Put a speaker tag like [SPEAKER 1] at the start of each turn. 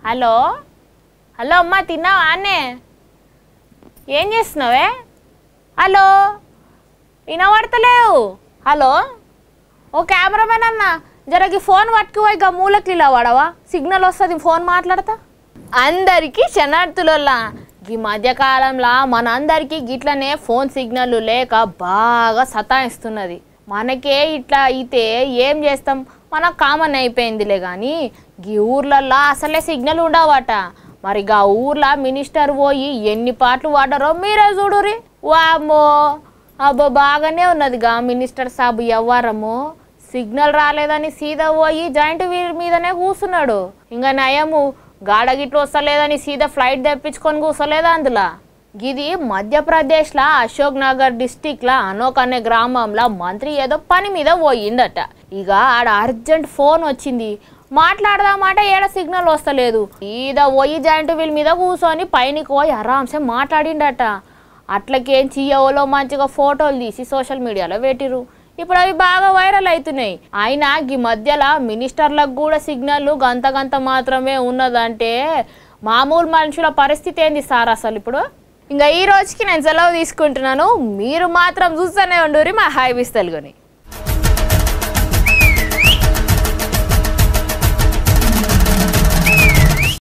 [SPEAKER 1] hello hello అమ్మా తిన్నావా అన్నే ఏం చేస్తున్నావే హలో వినబడతలేవు హలో ఓ కెమెరామెన్ అన్న జరగి ఫోన్ పట్టుకుపోయి ఇక మూలకి ఇలా వాడవా సిగ్నల్ వస్తుంది ఫోన్ మాట్లాడతా అందరికీ శనార్థులల్లా ఈ మధ్యకాలంలో మనందరికీ గిట్లనే ఫోన్ సిగ్నల్ లేక బాగా సతాయిస్తున్నది మనకే ఇట్లా అయితే ఏం చేస్తాం మనకు కామన్ అయిపోయిందిలే కానీ ఈ ఊర్లల్లో అసలే సిగ్నల్ ఉండవట మరి గా ఊర్లో మినిస్టర్ పోయి ఎన్ని పాటలు వాడారో మీరే చూడురి వామ్మో అబ్బో బాగానే ఉన్నది గా మినిస్టర్ సాబు ఎవ్వరము సిగ్నల్ రాలేదని సీదా పోయి జాయింట్ వీల్ మీదనే కూర్చున్నాడు ఇంకా నయము గాడ గిట్లు వస్తలేదని సీదా ఫ్లైట్ తెప్పించుకొని కూర్చోలేదా అందులో ఇది మధ్యప్రదేశ్లో అశోక్ నగర్ డిస్టిక్లో అనోక్ అనే గ్రామంలో మంత్రి ఏదో పని మీద పోయిందట ఇక ఆడ అర్జెంట్ ఫోన్ వచ్చింది మాట్లాడదామంటే ఏడ సిగ్నల్ వస్తలేదు ఈద పోయి జాయింట్ వీల్ మీద కూర్చొని పైనకి పోయి ఆరాంసే మాట్లాడిండట అట్లకేం చియ్యవలో మంచిగా ఫోటోలు తీసి సోషల్ మీడియాలో పెట్టిరు ఇప్పుడు అవి బాగా వైరల్ అవుతున్నాయి అయినా ఈ మధ్యలో మినిస్టర్లకు కూడా సిగ్నల్ గంత గంత మాత్రమే ఉన్నదంటే మామూలు మనుషుల పరిస్థితి ఏంది సార్ అసలు ఇప్పుడు ఇంకా ఈ రోజుకి నేను సెలవు తీసుకుంటున్నాను మీరు మాత్రం చూస్తూనే ఉండురి మా హైబీస్ తెలుగుని